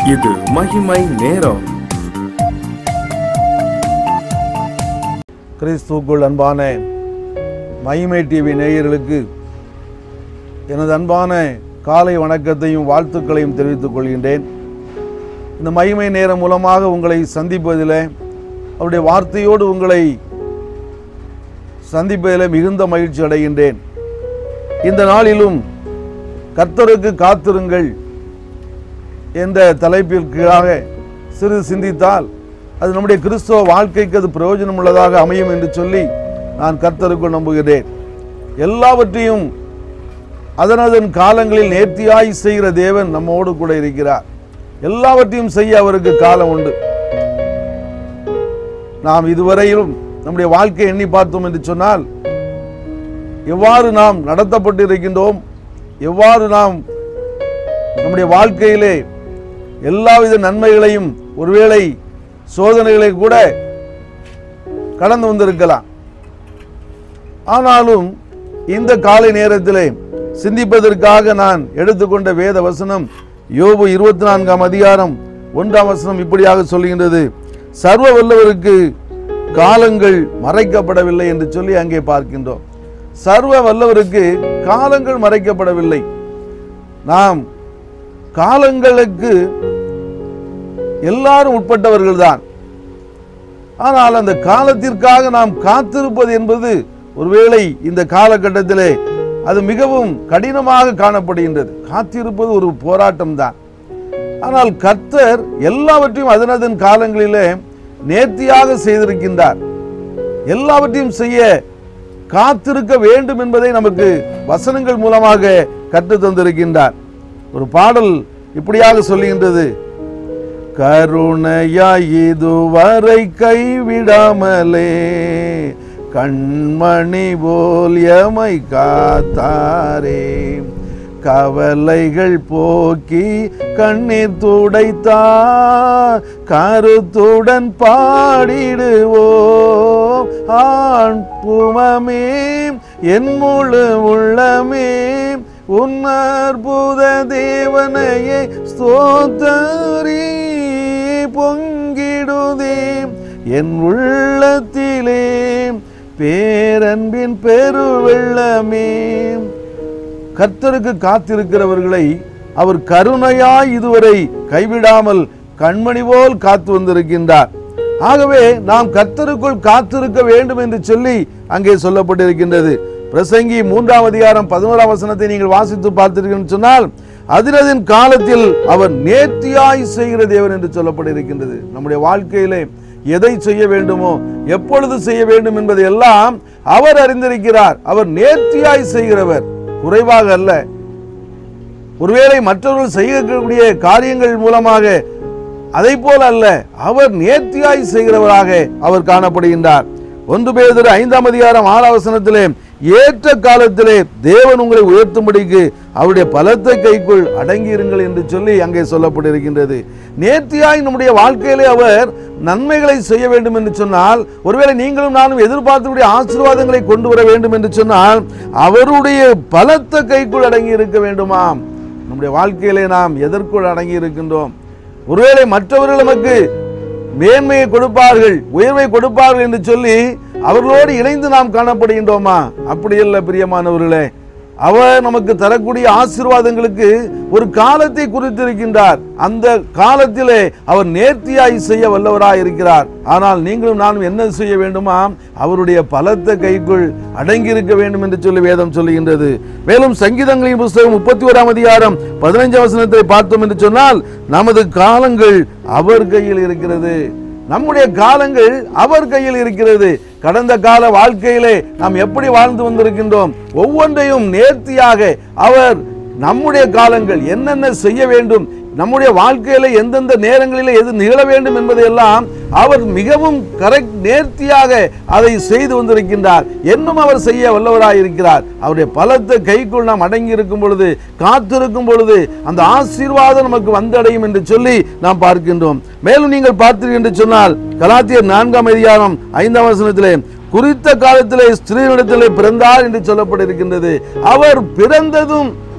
இது மகிமை நேரம் கிறிஸ்துவுக்குள் அன்பான மகிமை டிவி நேயர்களுக்கு எனது அன்பான காலை வணக்கத்தையும் வாழ்த்துக்களையும் தெரிவித்துக் கொள்கின்றேன் இந்த மகிமை நேரம் மூலமாக உங்களை சந்திப்பதில் அவருடைய வார்த்தையோடு உங்களை சந்திப்பதில் மிகுந்த மகிழ்ச்சி அடைகின்றேன் இந்த நாளிலும் கர்த்தருக்கு காத்திருங்கள் என்ற தலைப்பிற்காக சிறிது சிந்தித்தால் அது நம்முடைய கிறிஸ்தவ வாழ்க்கைக்கு அது பிரயோஜனம் உள்ளதாக அமையும் என்று சொல்லி நான் கர்த்தருக்குள் நம்புகிறேன் எல்லாவற்றையும் அதனதன் காலங்களில் நேர்த்தியாய் செய்கிற தேவன் நம்மோடு கூட இருக்கிறார் எல்லாவற்றையும் செய்ய அவருக்கு காலம் உண்டு நாம் இதுவரையிலும் நம்முடைய வாழ்க்கையை எண்ணி பார்த்தோம் என்று சொன்னால் எவ்வாறு நாம் நடத்தப்பட்டு இருக்கின்றோம் எவ்வாறு நாம் நம்முடைய வாழ்க்கையிலே எல்லாவித நன்மைகளையும் ஒருவேளை சோதனைகளை கூட கடந்து வந்திருக்கலாம் ஆனாலும் இந்த காலை நேரத்திலே சிந்திப்பதற்காக நான் எடுத்துக்கொண்ட வேத வசனம் யோபு இருபத்தி நான்காம் அதிகாரம் ஒன்றாம் வசனம் இப்படியாக சொல்கின்றது சர்வ வல்லவருக்கு காலங்கள் மறைக்கப்படவில்லை என்று சொல்லி அங்கே பார்க்கின்றோம் சர்வ வல்லவருக்கு காலங்கள் மறைக்கப்படவில்லை நாம் காலங்களுக்கு எல்லாரும் உட்பட்டவர்கள் தான் ஆனால் அந்த காலத்திற்காக நாம் காத்திருப்பது என்பது ஒருவேளை இந்த காலகட்டத்திலே அது மிகவும் கடினமாக காணப்படுகின்றது காத்திருப்பது ஒரு போராட்டம் தான் ஆனால் கர்த்தர் எல்லாவற்றையும் அதனதன் காலங்களிலே நேர்த்தியாக செய்திருக்கின்றார் எல்லாவற்றையும் செய்ய காத்திருக்க வேண்டும் என்பதை நமக்கு வசனங்கள் மூலமாக கற்று தந்திருக்கின்றார் ஒரு பாடல் இப்படியாக சொல்லுகின்றது கருணையாய் இதுவரை கைவிடாமலே கண்மணி போல் எமை காத்தாரே கவலைகள் போக்கி கண்ணீர் துடைத்தார் கருத்துடன் பாடிடுவோம் ஆண் புமமே என் முழு உள்ளமே உன் அற்புத தேவனையே ஸ்தோத்தரி பொங்கிடுதே என் உள்ளத்திலே பேரன்பின் பெருவெள்ளமே கர்த்தருக்கு காத்திருக்கிறவர்களை அவர் கருணையாய் இதுவரை கைவிடாமல் கண்மணி போல் காத்து வந்திருக்கின்றார் ஆகவே நாம் கர்த்தருக்குள் காத்திருக்க வேண்டும் என்று சொல்லி அங்கே சொல்லப்பட்டிருக்கின்றது பிரசங்கி மூன்றாம் அதிகாரம் பதினோராம் வசனத்தை நீங்கள் வாசித்து பார்த்தீர்கள் சொன்னால் அதிரதின் காலத்தில் அவர் நேர்த்தியாய் செய்கிற தேவன் என்று சொல்லப்பட்டிருக்கின்றது நம்முடைய வாழ்க்கையிலே எதை செய்ய வேண்டுமோ எப்பொழுது செய்ய வேண்டும் என்பதை எல்லாம் அவர் அறிந்திருக்கிறார் அவர் நேர்த்தியாய் செய்கிறவர் குறைவாக அல்ல ஒருவேளை மற்றவர்கள் செய்யக்கூடிய காரியங்கள் மூலமாக அதை போல அல்ல அவர் நேர்த்தியாய் செய்கிறவராக அவர் காணப்படுகின்றார் ஒன்று பேதர் ஐந்தாம் அதிகாரம் ஆறாம் வசனத்திலே ஏற்ற காலத்திலே தேவன் உங்களை உயர்த்தும்படிக்கு அவருடைய பலத்த கைக்குள் அடங்கியிருங்கள் என்று சொல்லி அங்கே சொல்லப்பட்டிருக்கின்றது நேர்த்தியாய் நம்முடைய வாழ்க்கையிலே அவர் நன்மைகளை செய்ய வேண்டும் என்று சொன்னால் ஒருவேளை நீங்களும் நானும் எதிர்பார்த்தக்கூடிய ஆசீர்வாதங்களை கொண்டு வர வேண்டும் என்று சொன்னால் அவருடைய பலத்த கைக்குள் அடங்கி இருக்க வேண்டுமாம் நம்முடைய வாழ்க்கையிலே நாம் எதற்குள் அடங்கி இருக்கின்றோம் ஒருவேளை மற்றவர்கள் நமக்கு மேன்மையை கொடுப்பார்கள் உயர்வை கொடுப்பார்கள் என்று சொல்லி அவர்களோடு இணைந்து நாம் காணப்படுகின்றோமா அப்படி அல்ல பிரியமானவர்களே அவர் நமக்கு தரக்கூடிய ஆசீர்வாதங்களுக்கு ஒரு காலத்தை குறித்திருக்கின்றார் அந்த காலத்திலே அவர் நேர்த்தியாய் செய்ய வல்லவராய் இருக்கிறார் ஆனால் நீங்களும் நானும் என்ன செய்ய வேண்டுமா அவருடைய பலத்த கைக்குள் அடங்கி இருக்க வேண்டும் என்று சொல்லி வேதம் சொல்லுகின்றது மேலும் சங்கீதங்களின் புஸ்தகம் முப்பத்தி ஓராம் அதிகாரம் பதினைஞ்சாம் வசனத்தை பார்த்தோம் என்று சொன்னால் நமது காலங்கள் அவர் கையில் இருக்கிறது நம்முடைய காலங்கள் அவர் கையில் இருக்கிறது கடந்த கால வாழ்க்கையிலே நாம் எப்படி வாழ்ந்து வந்திருக்கின்றோம் ஒவ்வொன்றையும் நேர்த்தியாக அவர் நம்முடைய காலங்கள் என்னென்ன செய்ய வேண்டும் நம்முடைய வாழ்க்கையில எந்தெந்த நேரங்களில் எது நிகழ வேண்டும் என்பதையெல்லாம் அவர் மிகவும் கரெக்ட் நேர்த்தியாக அதை செய்து வந்திருக்கின்றார் இன்னும் அவர் செய்ய வல்லவராய் இருக்கிறார் அவருடைய பலத்த கைக்குள் நாம் அடங்கி இருக்கும் பொழுது காத்திருக்கும் பொழுது அந்த ஆசீர்வாதம் நமக்கு வந்தடையும் என்று சொல்லி நாம் பார்க்கின்றோம் மேலும் நீங்கள் பார்த்தீர்கள் என்று சொன்னால் கலாத்தியர் நான்காம் அதிகாரம் ஐந்தாம் வசனத்திலே குறித்த காலத்திலே ஸ்திரீனிடத்திலே பிறந்தார் என்று சொல்லப்பட்டிருக்கின்றது அவர் பிறந்ததும்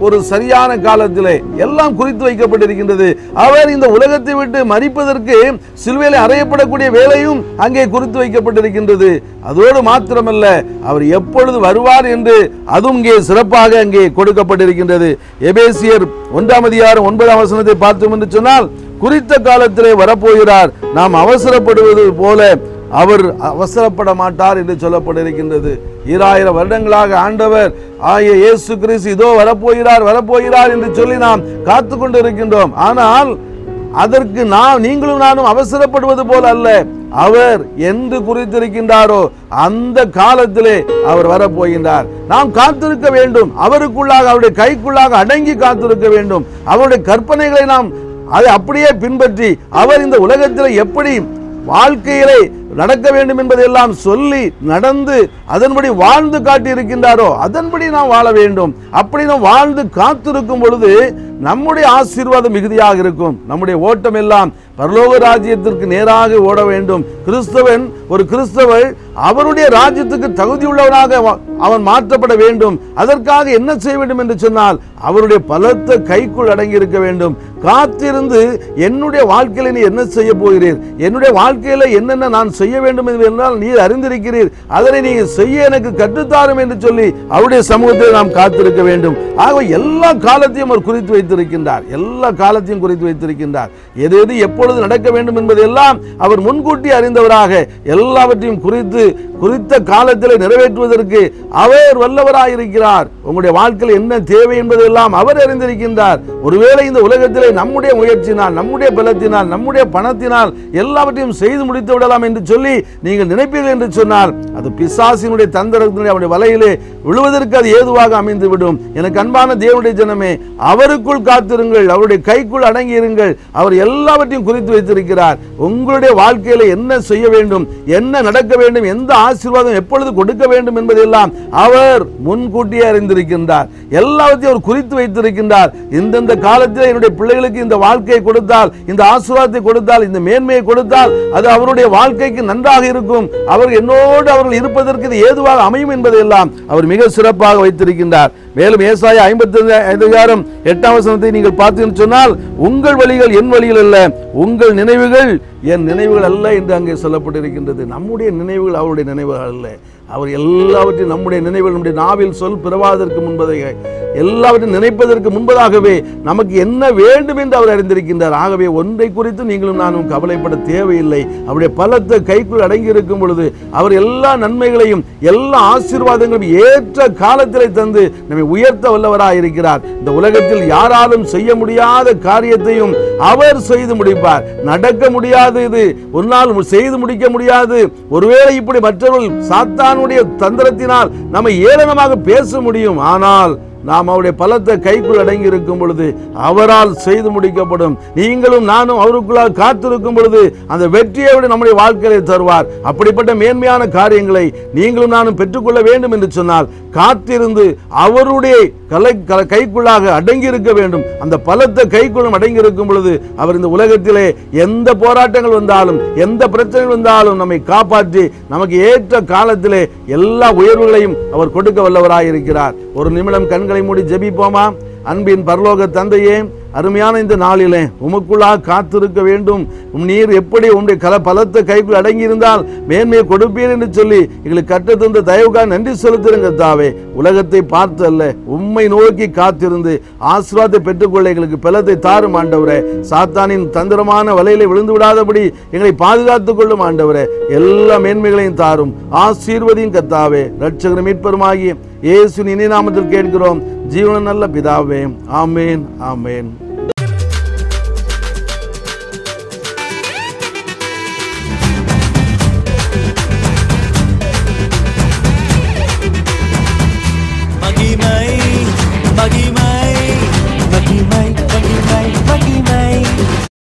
ஒரு சரியான காலத்திலே எல்லாம் குறித்து வைக்கப்பட்டிருக்கின்றது அவர் இந்த உலகத்தை விட்டு மறிப்பதற்கு சிலுவையிலே அறையப்படக்கூடிய வேலையும் அங்கே குறித்து வைக்கப்பட்டிருக்கின்றது அதோடு மாத்திரமல்ல அவர் எப்பொழுது வருவார் என்று அதுவும் இங்கே சிறப்பாக அங்கே கொடுக்கப்பட்டிருக்கின்றது எபேசியர் ஒன்றாம் அதிகாரம் ஒன்பதாம் வசனத்தை பார்த்தோம் என்று சொன்னால் குறித்த காலத்திலே வரப்போகிறார் நாம் அவசரப்படுவது போல அவர் அவசரப்பட மாட்டார் என்று சொல்லப்பட்டிருக்கின்றது ஈராயிரம் வருடங்களாக ஆண்டவர் ஆகிய இயேசு கிறிஸ்து இதோ வரப்போகிறார் வரப்போகிறார் என்று சொல்லி நாம் காத்து கொண்டு இருக்கின்றோம் ஆனால் அதற்கு நாம் நீங்களும் நானும் அவசரப்படுவது போல அல்ல அவர் என்று குறித்திருக்கின்றாரோ அந்த காலத்திலே அவர் வரப்போகின்றார் நாம் காத்திருக்க வேண்டும் அவருக்குள்ளாக அவருடைய கைக்குள்ளாக அடங்கி காத்திருக்க வேண்டும் அவருடைய கற்பனைகளை நாம் அதை அப்படியே பின்பற்றி அவர் இந்த உலகத்தில் எப்படி வாழ்க்கையிலே நடக்க வேண்டும் என்பதையெல்லாம் சொல்லி நடந்து அதன்படி வாழ்ந்து காட்டியிருக்கின்றாரோ அதன்படி நாம் வாழ வேண்டும் அப்படி நாம் வாழ்ந்து காத்திருக்கும் பொழுது நம்முடைய ஆசீர்வாதம் மிகுதியாக இருக்கும் நம்முடைய ஓட்டம் எல்லாம் பரலோக ராஜ்யத்திற்கு நேராக ஓட வேண்டும் கிறிஸ்தவன் ஒரு கிறிஸ்தவன் அவருடைய ராஜ்யத்துக்கு தகுதியுள்ளவனாக வ- அவன் மாற்றப்பட வேண்டும் அதற்காக என்ன செய்ய வேண்டும் என்று சொன்னால் அவருடைய பலத்த கைக்குள் அடங்கி இருக்க வேண்டும் காத்திருந்து என்னுடைய வாழ்க்கையில நீ என்ன செய்ய போகிறீர் என்னுடைய வாழ்க்கையில என்னென்ன நான் செய்ய வேண்டும் என்றால் நீர் அறிந்திருக்கிறீர் அதனை நீங்க செய்ய எனக்கு கற்றுத்தாரும் என்று சொல்லி அவருடைய சமூகத்தில் நாம் காத்திருக்க வேண்டும் ஆக எல்லா காலத்தையும் அவர் குறித்து வைத்திருக்கின்றார் எல்லா காலத்தையும் குறித்து வைத்திருக்கின்றார் எது எது எப்பொழுது நடக்க வேண்டும் என்பதெல்லாம் அவர் முன்கூட்டி அறிந்தவராக எல்லாவற்றையும் குறித்து குறித்த காலத்தில் நிறைவேற்றுவதற்கு அவர் வல்லவராயிருக்கிறார் உங்களுடைய வாழ்க்கையில் என்ன தேவை என்பதெல்லாம் அவர் அறிந்திருக்கின்றார் ஒருவேளை இந்த உலகத்திலே நம்முடைய முயற்சினால் நம்முடைய பலத்தினால் நம்முடைய பணத்தினால் எல்லாவற்றையும் செய்து முடித்து விடலாம் என்று சொல்லி நீங்கள் நினைப்பீர்கள் என்று சொன்னால் அது பிசாசினுடைய தந்திரத்தினுடைய அவருடைய வலையிலே விழுவதற்கு அது ஏதுவாக அமைந்து விடும் எனக்கு அன்பான தேவனுடைய ஜனமே அவருக்குள் காத்திருங்கள் அவருடைய கைக்குள் அடங்கி இருங்கள் அவர் எல்லாவற்றையும் குறித்து வைத்திருக்கிறார் உங்களுடைய வாழ்க்கையில என்ன செய்ய வேண்டும் என்ன நடக்க வேண்டும் எந்த ஆசீர்வாதம் எப்பொழுது கொடுக்க வேண்டும் என்பதெல்லாம் அவர் முன்கூட்டியே அறிந்திருக்கின்றார் எல்லாவற்றையும் அவர் குறித்து வைத்திருக்கின்றார் இந்தந்த காலத்தில் என்னுடைய பிள்ளைகளுக்கு இந்த வாழ்க்கையை கொடுத்தால் இந்த ஆசீர்வாதத்தை கொடுத்தால் இந்த மேன்மையை கொடுத்தால் அது அவருடைய வாழ்க்கைக்கு நன்றாக இருக்கும் அவர் என்னோடு அவர்கள் இருப்பதற்கு இது ஏதுவாக அமையும் என்பதையெல்லாம் அவர் மிக சிறப்பாக வைத்திருக்கின்றார் மேலும் ஏசாய ஐம்பத்தி அதிகாரம் எட்டாம் வசனத்தை நீங்கள் பார்த்தீங்கன்னு சொன்னால் உங்கள் வழிகள் என் வழிகள் அல்ல உங்கள் நினைவுகள் என் நினைவுகள் அல்ல என்று அங்கே சொல்லப்பட்டிருக்கின்றது நம்முடைய நினைவுகள் அவருடைய நினைவுகள் அல்ல அவர் எல்லாவற்றையும் நம்முடைய நினைவுகள் நம்முடைய நாவில் சொல் பிறவாதற்கு முன்பதாக எல்லாவற்றையும் நினைப்பதற்கு முன்பதாகவே நமக்கு என்ன வேண்டும் என்று அவர் அறிந்திருக்கின்றார் ஆகவே ஒன்றை குறித்து நீங்களும் நானும் கவலைப்பட தேவையில்லை அவருடைய பலத்தை கைக்குள் அடங்கி இருக்கும் பொழுது அவர் எல்லா நன்மைகளையும் எல்லா ஆசீர்வாதங்களையும் ஏற்ற காலத்திலே தந்து நம்மை உயர்த்த வல்லவராக இருக்கிறார் இந்த உலகத்தில் யாராலும் செய்ய முடியாத காரியத்தையும் அவர் செய்து முடிப்பார் நடக்க முடியாது இது ஒரு நாள் செய்து முடிக்க முடியாது ஒருவேளை இப்படி மற்றவர்கள் சாத்தானுடைய தந்திரத்தினால் நம்ம ஏளனமாக பேச முடியும் ஆனால் நாம் அவருடைய பலத்தை கைக்குள் அடங்கி இருக்கும் பொழுது அவரால் செய்து முடிக்கப்படும் நீங்களும் நானும் அவருக்குள்ளாக காத்திருக்கும் பொழுது அந்த வெற்றியை விட நம்முடைய வாழ்க்கையை தருவார் அப்படிப்பட்ட மேன்மையான காரியங்களை நீங்களும் நானும் பெற்றுக்கொள்ள வேண்டும் என்று சொன்னால் காத்திருந்து அவருடைய கலை க- கைக்குள்ளாக அடங்கி இருக்க வேண்டும் அந்த பலத்தை கைக்குள்ளும் அடங்கி இருக்கும் பொழுது அவர் இந்த உலகத்திலே எந்த போராட்டங்கள் வந்தாலும் எந்த பிரச்சனைகள் வந்தாலும் நம்மை காப்பாற்றி நமக்கு ஏற்ற காலத்திலே எல்லா உயர்வுகளையும் அவர் கொடுக்க வல்லவராய் இருக்கிறார் ஒரு நிமிடம் கண்களை மூடி ஜெபிப்போமா அன்பின் பரலோக தந்தையே அருமையான இந்த நாளிலே உமக்குள்ளாக காத்திருக்க வேண்டும் உம் நீர் எப்படி உம்முடைய கல பலத்த கைக்குள் அடங்கி இருந்தால் மேன்மையை கொடுப்பீர் என்று சொல்லி எங்களுக்கு கற்றுத்தந்த தயவுக்காக நன்றி செலுத்துருங்க தாவே உலகத்தை பார்த்து அல்ல உம்மை நோக்கி காத்திருந்து ஆசீர்வாதத்தை பெற்றுக்கொள்ள எங்களுக்கு பலத்தை தாரும் ஆண்டவரே சாத்தானின் தந்திரமான வலையிலே விழுந்து விடாதபடி எங்களை பாதுகாத்துக் கொள்ளும் ஆண்டவரே எல்லா மேன்மைகளையும் தாரும் ஆசீர்வதியும் கத்தாவே ரட்சகர் மீட்பருமாகிய இயேசு இனி நாமத்தில் கேட்கிறோம் ஜீவன நல்ல பிதாவே ஆமேன் ஆமேன்